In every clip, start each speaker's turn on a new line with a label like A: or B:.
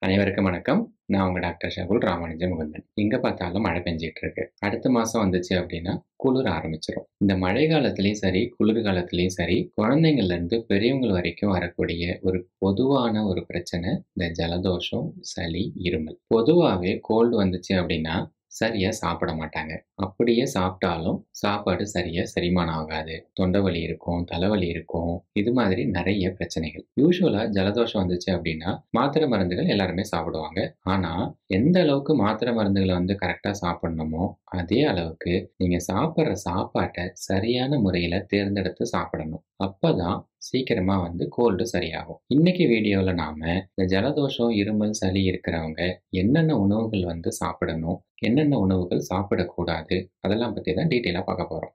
A: அனைவருக்கும் வணக்கம் நான் உங்க டாக்டர் ஷகுல் ராமானுஜ முகுந்தன் எங்க பார்த்தாலும் மழை பெஞ்சிட்டு இருக்கு அடுத்த மாசம் வந்துச்சு அப்படின்னா குளிர் ஆரம்பிச்சிடும் இந்த மழை காலத்துலயும் சரி குளிர் காலத்துலயும் சரி குழந்தைங்கள்ல இருந்து பெரியவங்க வரைக்கும் வரக்கூடிய ஒரு பொதுவான ஒரு பிரச்சனை இந்த ஜலதோஷம் சளி இருமல் பொதுவாகவே கோல்டு வந்துச்சு அப்படின்னா சரியா சாப்பிட மாட்டாங்க அப்படியே சாப்பிட்டாலும் சாப்பாடு சரியா செரிமானம் ஆகாது தொண்டை வலி இருக்கும் தலைவலி இருக்கும் இது மாதிரி நிறைய பிரச்சனைகள் யூஸ்வலா ஜலதோஷம் வந்துச்சு அப்படின்னா மாத்திரை மருந்துகள் எல்லாருமே சாப்பிடுவாங்க ஆனா எந்த அளவுக்கு மாத்திரை மருந்துகளை வந்து கரெக்டா சாப்பிடணுமோ அதே அளவுக்கு நீங்க சாப்பிட்ற சாப்பாட்டை சரியான முறையில தேர்ந்தெடுத்து சாப்பிடணும் அப்பதான் சீக்கிரமா வந்து கோல்டு சரியாகும் இன்னைக்கு வீடியோல நாம இந்த ஜலதோஷம் இருமல் சளி இருக்கிறவங்க என்னென்ன உணவுகள் வந்து சாப்பிடணும் என்னென்ன உணவுகள் சாப்பிடக்கூடாது அதெல்லாம் பத்தி தான் டீட்டெயிலா பார்க்க போறோம்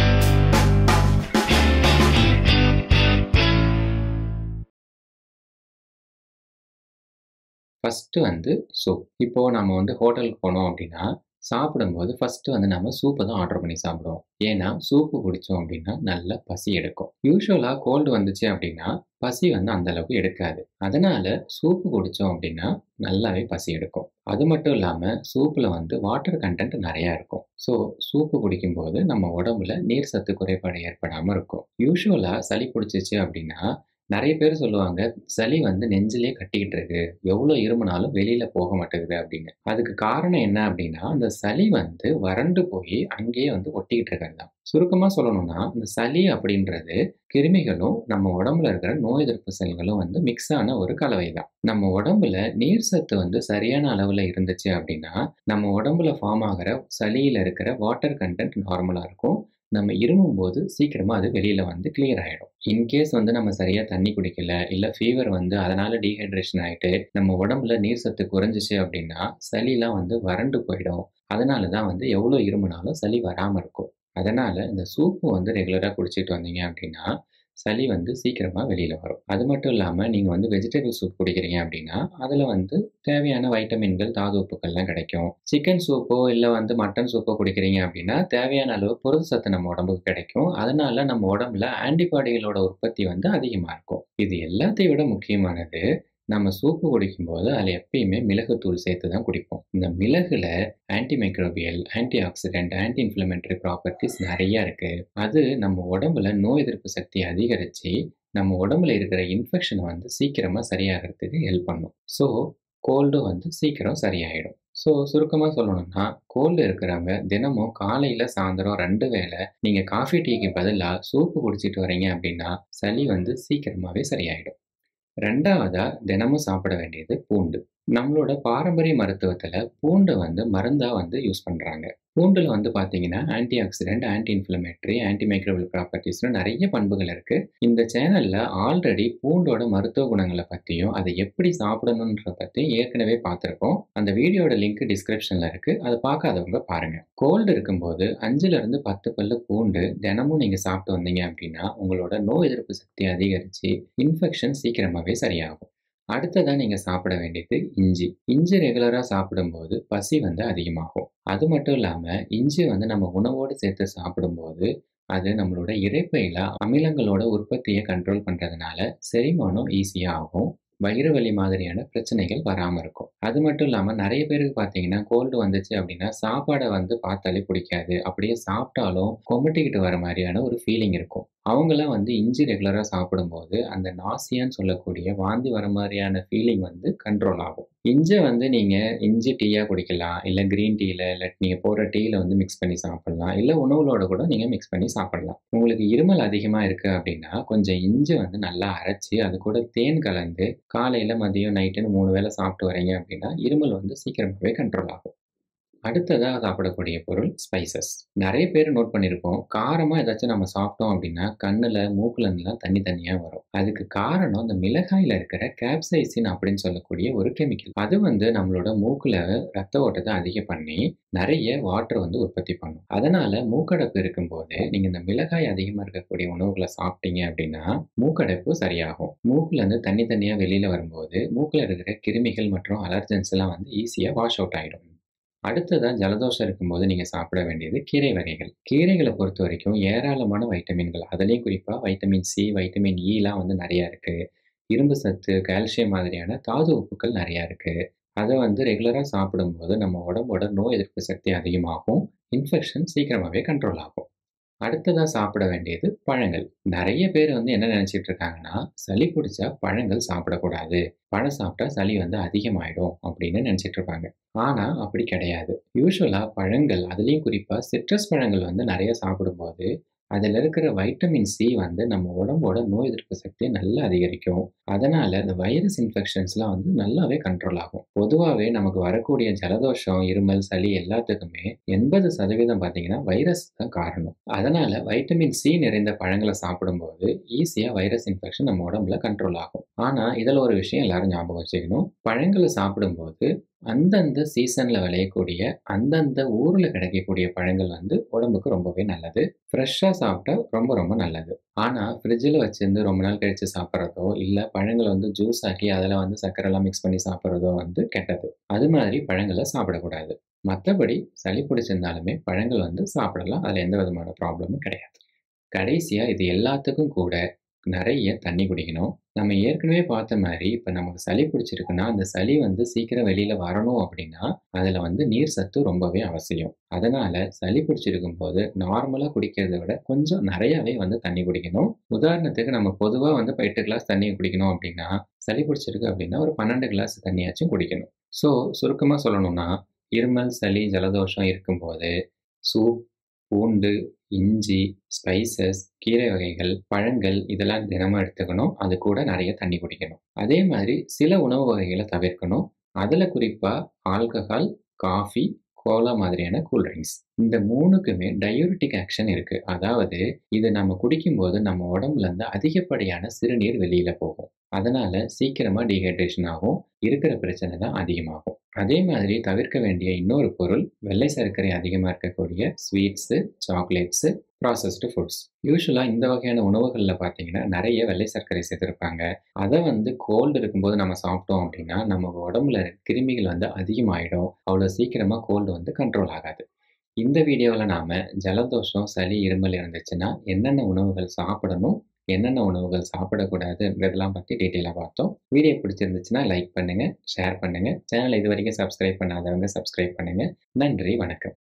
A: ஃபஸ்ட்டு வந்து சூப் இப்போது நம்ம வந்து ஹோட்டலுக்கு போனோம் அப்படின்னா சாப்பிடும்போது ஃபஸ்ட்டு வந்து நம்ம சூப்பை தான் ஆர்டர் பண்ணி சாப்பிடுவோம் ஏன்னா சூப்பு குடித்தோம் அப்படின்னா நல்ல பசி எடுக்கும் யூஸ்வலாக கோல்டு வந்துச்சு அப்படின்னா பசி வந்து அந்த அளவுக்கு எடுக்காது அதனால சூப்பு குடித்தோம் அப்படின்னா நல்லாவே பசி எடுக்கும் அது மட்டும் இல்லாமல் சூப்பில் வந்து வாட்டர் கண்டென்ட் நிறையா இருக்கும் ஸோ சூப்பு குடிக்கும்போது நம்ம உடம்புல நீர் சத்து குறைபாடு ஏற்படாமல் இருக்கும் யூஸ்வலாக சளி பிடிச்சிச்சு அப்படின்னா நிறைய பேர் சொல்லுவாங்க சளி வந்து நெஞ்சிலே கட்டிக்கிட்டு இருக்கு எவ்வளோ இருமுனாலும் வெளியில போக மாட்டேங்குது அப்படின்னு அதுக்கு காரணம் என்ன அப்படின்னா அந்த சளி வந்து வறண்டு போய் அங்கேயே வந்து ஒட்டிக்கிட்டு இருக்கிறது தான் சுருக்கமாக சொல்லணும்னா இந்த சளி அப்படின்றது கிருமிகளும் நம்ம உடம்புல இருக்கிற நோய் எதிர்ப்பு செல்களும் வந்து மிக்ஸ் ஆன ஒரு கலவை தான் நம்ம உடம்புல நீர் சத்து வந்து சரியான அளவில் இருந்துச்சு அப்படின்னா நம்ம உடம்புல ஃபார்ம் ஆகிற சளியில் இருக்கிற வாட்டர் கண்டென்ட் நார்மலாக இருக்கும் நம்ம இருமும் போது சீக்கிரமாக அது வெளியில் வந்து கிளியர் ஆகிடும் இன்கேஸ் வந்து நம்ம சரியாக தண்ணி குடிக்கல இல்லை ஃபீவர் வந்து அதனால் டீஹைட்ரேஷன் ஆகிட்டு நம்ம உடம்புல நீர் சத்து குறைஞ்சிச்சு அப்படின்னா சளிலாம் வந்து வறண்டு போயிடும் அதனால தான் வந்து எவ்வளோ இருமுனாலும் சளி வராமல் இருக்கும் அதனால் இந்த சூப்பு வந்து ரெகுலராக குடிச்சிட்டு வந்தீங்க அப்படின்னா சளி வந்து சீக்கிரமாக வெளியில் வரும் அது மட்டும் இல்லாமல் நீங்கள் வந்து வெஜிடபிள் சூப் குடிக்கிறீங்க அப்படின்னா அதில் வந்து தேவையான வைட்டமின்கள் தாது உப்புக்கள்லாம் கிடைக்கும் சிக்கன் சூப்போ இல்லை வந்து மட்டன் சூப்போ குடிக்கிறீங்க அப்படின்னா தேவையான அளவு புரத சத்து நம்ம உடம்புக்கு கிடைக்கும் அதனால நம்ம உடம்புல ஆன்டிபாடிகளோட உற்பத்தி வந்து அதிகமாக இருக்கும் இது எல்லாத்தையும் விட முக்கியமானது நம்ம சூப்பு குடிக்கும்போது அதில் எப்பயுமே மிளகுத்தூள் சேர்த்து தான் குடிப்போம் இந்த மிளகுல anti microbial anti oxidant anti inflammatory properties நிறைய இருக்கு அது நம்ம உடம்புல நோய் எதிர்ப்பு சக்தி அதிகரித்து நம்ம உடம்புல இருக்கிற இன்ஃபெக்ஷனை வந்து சீக்கிரமாக சரியாகிறதுக்கு ஹெல்ப் பண்ணும் ஸோ கோல்டு வந்து சீக்கிரம் சரியாயிடும் ஸோ சுருக்கமாக சொல்லணும்னா கோல்டு இருக்கிறவங்க தினமும் காலையில் சாயந்தரம் ரெண்டு வேளை நீங்கள் காஃபி டீக்கு பதிலாக சூப்பு குடிச்சிட்டு வரீங்க அப்படின்னா சளி வந்து சீக்கிரமாகவே சரியாயிடும் ரெண்டாவதாக தினமும் சாப்பிட வேண்டியது பூண்டு நம்மளோட பாரம்பரிய மருத்துவத்தில் பூண்டை வந்து மருந்தாக வந்து யூஸ் பண்ணுறாங்க பூண்டில் வந்து பார்த்தீங்கன்னா anti oxidant anti inflammatory anti microbial ப்ராப்பர்ட்டிஸ்னு நிறைய பண்புகள் இருக்குது இந்த சேனலில் ஆல்ரெடி பூண்டோட மருத்துவ குணங்களை பற்றியும் அதை எப்படி சாப்பிடணுன்ற பற்றியும் ஏற்கனவே பார்த்துருக்கோம் அந்த வீடியோட லிங்க் டிஸ்கிரிப்ஷனில் இருக்குது அதை பார்க்காதவங்க பாருங்கள் கோல்டு இருக்கும்போது அஞ்சுலேருந்து பத்து பல்லு பூண்டு தினமும் நீங்கள் சாப்பிட்டு வந்தீங்க அப்படின்னா உங்களோட நோய் எதிர்ப்பு சக்தி அதிகரித்து இன்ஃபெக்ஷன் சீக்கிரமாகவே சரியாகும் அடுத்ததான் நீங்கள் சாப்பிட வேண்டியது இஞ்சி இஞ்சி ரெகுலராக சாப்பிடும்போது பசி வந்து அதிகமாகும் அது மட்டும் இல்லாமல் இஞ்சி வந்து நம்ம உணவோடு சேர்த்து சாப்பிடும்போது அது நம்மளோட இறைப்பையில் அமிலங்களோட உற்பத்தியை கண்ட்ரோல் பண்ணுறதுனால செரிமானம் ஈஸியாக ஆகும் வயிறு வலி மாதிரியான பிரச்சனைகள் வராமல் இருக்கும் அது மட்டும் இல்லாமல் நிறைய பேருக்கு பார்த்தீங்கன்னா கோல்டு வந்துச்சு அப்படின்னா சாப்பாடை வந்து பார்த்தாலே பிடிக்காது அப்படியே சாப்பிட்டாலும் கொமட்டிக்கிட்டு வர மாதிரியான ஒரு ஃபீலிங் இருக்கும் அவங்களாம் வந்து இஞ்சி ரெகுலராக சாப்பிடும்போது அந்த நாசியான்னு சொல்லக்கூடிய வாந்தி வர மாதிரியான ஃபீலிங் வந்து கண்ட்ரோல் ஆகும் இஞ்சி வந்து நீங்கள் இஞ்சி டீயாக குடிக்கலாம் இல்லை க்ரீன் டீயில் இல்லை நீங்கள் போடுற டீயில் வந்து மிக்ஸ் பண்ணி சாப்பிட்லாம் இல்லை உணவுகளோட கூட நீங்கள் மிக்ஸ் பண்ணி சாப்பிட்லாம் உங்களுக்கு இருமல் அதிகமாக இருக்குது அப்படின்னா கொஞ்சம் இஞ்சி வந்து நல்லா அரைச்சி அது கூட தேன் கலந்து காலையில் மதியம் நைட்டுன்னு மூணு வேளை சாப்பிட்டு வரீங்க அப்படின்னா இருமல் வந்து சீக்கிரமாகவே கண்ட்ரோல் ஆகும் அடுத்ததாக சாப்பிடக்கூடிய பொருள் ஸ்பைசஸ் நிறைய பேர் நோட் பண்ணியிருப்போம் காரமாக ஏதாச்சும் நம்ம சாப்பிட்டோம் அப்படின்னா கண்ணில் மூக்குலலாம் தண்ணி தண்ணியாக வரும் அதுக்கு காரணம் இந்த மிளகாயில் இருக்கிற கேப்சைசின் அப்படின்னு சொல்லக்கூடிய ஒரு கெமிக்கல் அது வந்து நம்மளோட மூக்கில் ரத்த ஓட்டத்தை அதிகம் பண்ணி நிறைய வாட்டர் வந்து உற்பத்தி பண்ணும் அதனால மூக்கடைப்பு இருக்கும்போது நீங்கள் இந்த மிளகாய் அதிகமாக இருக்கக்கூடிய உணவுகளை சாப்பிட்டீங்க அப்படின்னா மூக்கடைப்பு சரியாகும் மூக்குல இருந்து தண்ணி தண்ணியாக வெளியில் வரும்போது மூக்கில் இருக்கிற கிருமிகள் மற்றும் அலர்ஜன்ஸ் எல்லாம் வந்து ஈஸியாக வாஷ் அவுட் ஆகிடும் அடுத்ததான் ஜலதோஷம் இருக்கும்போது நீங்கள் சாப்பிட வேண்டியது கீரை வகைகள் கீரைகளை பொறுத்த வரைக்கும் ஏராளமான வைட்டமின்கள் அதுலேயும் குறிப்பாக வைட்டமின் சி வைட்டமின் ஈலாம் வந்து நிறையா இருக்குது இரும்பு சத்து, கால்சியம் மாதிரியான தாது உப்புக்கள் நெறையா இருக்கு. அத வந்து ரெகுலரா சாப்பிடும்போது நம்ம உடம்போட நோய் எதிர்ப்பு சக்தி அதிகமாகும். இன்ஃபெக்ஷன் சீக்கிரமாவே கண்ட்ரோல் ஆகும். அடுத்ததா சாப்பிட வேண்டியது பழங்கள். நெறைய பேர் வந்து என்ன நெனச்சிட்டு இருக்காங்கன்னா, சளி புடிச்சா பழங்கள் சாப்பிடக்கூடாது. பழம் சாப்பிட்டா சளி வந்து அதிகமாயிடும் அப்படின்னு நெனச்சிட்டு இருப்பாங்க. ஆனா அப்படி கிடையாது. யூசுவலா பழங்கள் அதுலயும் குறிப்பா சிட்ரஸ் பழங்கள் வந்து நெறைய சாப்பிடும்போது, அதுல இருக்கிற வைட்டமின் சி வந்து நம்ம உடம்போட நோய் எதிர்ப்பு சக்திய நல்லா அதிகரிக்கும். அதனால இந்த வைரஸ் இன்ஃபெக்ஷன்ஸ்லாம் வந்து நல்லாவே கண்ட்ரோல் ஆகும். பொதுவாவே நமக்கு வரக்கூடிய ஜலதோஷம், இருமல், சளி எல்லாத்துக்குமே 80% பார்த்தீங்கன்னா, வைரஸ் தான் காரணம். அதனால வைட்டமின் சி நிறைந்த பழங்கள சாப்பிடும்போது, ஈஸியா வைரஸ் இன்ஃபெக்ஷன் நம்ம உடம்புல கண்ட்ரோல் ஆகும். ஆனா இதுல ஒரு விஷயம் எல்லாரும் ஞாபகம் வச்சுக்கணும். பழங்கள சாப்பிடும்போது அந்தந்த சீசன்ல விளையக்கூடிய, அந்தந்த ஊர்ல கிடைக்கக்கூடிய பழங்கள் வந்து உடம்புக்கு ரொம்பவே நல்லது. ஃப்ரெஷ்ஷா சாப்பிட்டா ரொம்ப ரொம்ப நல்லது. ஆனா ஃப்ரிட்ஜ்ல வச்சிருந்து ரொம்ப நாள் கழிச்சு சாப்பிடுறதோ, இல்ல பழங்கள வந்து ஜூஸ் ஆக்கி அதுல வந்து சர்க்கரைலாம் மிக்ஸ் பண்ணி சாப்பிடுறதோ வந்து கெட்டது. அது மாதிரி பழங்கள சாப்பிடக்கூடாது. மத்தபடி சளி பிடிச்சிருந்தாலுமே பழங்கள் வந்து சாப்பிடலாம். அதுல எந்த விதமான ப்ராப்ளமும் கிடையாது. கடைசியா இது எல்லாத்துக்கும் கூட நெறைய தண்ணீ குடிக்கணும். நம்ம ஏற்கனவே பார்த்த மாரி, இப்ப நமக்கு சளி பிடிச்சிருக்குன்னா, அந்த சளி வந்து சீக்கிரம் வெளியில வரணும் அப்படின்னா, அதுல வந்து நீர் சத்து ரொம்பவே அவசியம். அதனால சளி பிடிச்சிருக்கும்போது நார்மலா குடிக்கிறத விட கொஞ்சம் நெறையாவே வந்து தண்ணீ குடிக்கணும். உதாரணத்துக்கு நம்ம பொதுவா வந்து இப்ப 8 கிளாஸ் தண்ணீ குடிக்கணும் அப்படின்னா, சளி பிடிச்சிருக்கு அப்படின்னா ஒரு 12 கிளாஸ் தண்ணியாச்சும் குடிக்கணும். ஸோ சுருக்கமா சொல்லணும்னா, இருமல், சளி, ஜலதோஷம் இருக்கும்போது சூப், பூண்டு, இஞ்சி, ஸ்பைசஸ், கீரை வகைகள், பழங்கள் இதெல்லாம் தினமும் எடுத்துக்கணும். அது கூட நெறைய தண்ணீ குடிக்கணும். அதே மாதிரி சில உணவு வகைகள தவிர்க்கணும். அதுல குறிப்பா ஆல்கஹால், காஃபி, கோலா மாதிரியான கூல் ட்ரிங்க்ஸ். இந்த 3க்குமே டயூரிட்டிக் ஆக்ஷன் இருக்கு. அதாவது இது நம்ம குடிக்கும்போது நம்ம உடம்புல இருந்து அதிகப்படியான சிறுநீர் வெளியில போகும். அதனால சீக்கிரமா டீஹைட்ரேஷன் ஆகும். இருக்கிற பிரச்சனை தான் அதிகமாகும். அதே மாதிரி தவிர்க்க வேண்டிய இன்னொரு பொருள், வெள்ளை சர்க்கரை அதிகமா இருக்கக்கூடிய ஸ்வீட்ஸு, சாக்லேட்ஸு, ப்ராசஸ்டு ஃபுட்ஸ். யூசுவலா இந்த வகையான உணவுகள்ல பார்த்தீங்கன்னா, நெறைய வெள்ளை சர்க்கரை சேர்த்திருப்பாங்க. அத வந்து கோல்டு இருக்கும்போது நம்ம சாப்பிட்டோம் அப்படின்னா, நம்ம உடம்புல கிருமிகள் வந்து அதிகமாயிடும். அவ்வளோ சீக்கிரமா கோல்டு வந்து கண்ட்ரோல் ஆகாது. இந்த வீடியோல நாம ஜலதோஷம், சளி, இருமல் இருந்துச்சுன்னா, என்னென்ன உணவுகள் சாப்பிடணும், என்னென்ன உணவுகள் சாப்பிடக்கூடாதுன்றதெல்லாம் பத்தி டீட்டெயிலா பார்த்தோம். வீடியோ பிடிச்சிருந்துச்சுன்னா லைக் பண்ணுங்க, ஷேர் பண்ணுங்க. சேனல இதுவரைக்கும் சப்ஸ்கிரைப் பண்ணாதவங்க சப்ஸ்கிரைப் பண்ணுங்க. நன்றி, வணக்கம்.